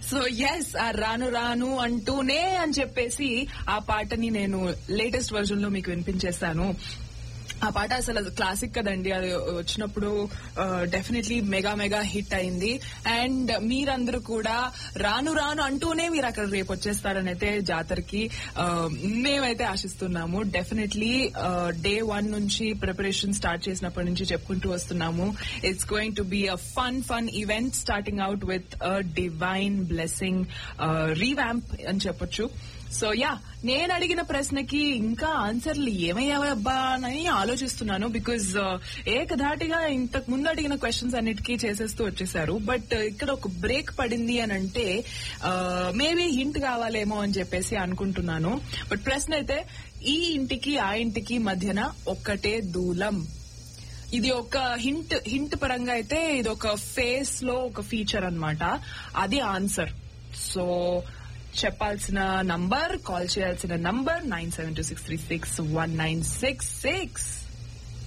so yes ఆ రాను రాను అంటూనే అని చెప్పేసి ఆ పాటని నేను లేటెస్ట్ వర్జన్ లో మీకు వినిపించేస్తాను ఆ పాట అసలు అది క్లాసిక్ కదండి అది వచ్చినప్పుడు డెఫినెట్లీ మెగా మెగా హిట్ అయింది అండ్ మీరందరూ కూడా రాను రాను అంటూనే మీరు అక్కడ రేపు వచ్చేస్తారని అయితే జాతరకి ఆ, మేమైతే ఆశిస్తున్నాము డెఫినెట్లీ డే వన్ నుంచి ప్రిపరేషన్ స్టార్ట్ చేసినప్పటి నుంచి చెప్పుకుంటూ వస్తున్నాము it's going to be a fun fun event starting out with divine blessing revamp అని చెప్పొచ్చు సో యా నేను అడిగిన ప్రశ్నకి ఇంకా ఆన్సర్లు ఏమయ్యావబ్బా అని ఆలోచిస్తున్నాను బికాజ్ ఏకధాటిగా ఇంతకు ముందు అడిగిన క్వశ్చన్స్ అన్నిటికీ చేసేస్తూ వచ్చేసారు బట్ ఇక్కడ ఒక బ్రేక్ పడింది అని అంటే మేబీ హింట్ కావాలేమో అని చెప్పేసి అనుకుంటున్నాను బట్ ప్రశ్న అయితే ఈ ఇంటికి ఆ ఇంటికి మధ్యన ఒక్కటే దూలం ఇది ఒక హింట్ హింట్ పరంగా అయితే ఇది ఒక ఫేస్ లో ఒక ఫీచర్ అన్నమాట అది ఆన్సర్ సో చెప్పాల్సిన నంబర్ కాల్ చేయాల్సిన number nine seven two six three six one nine six six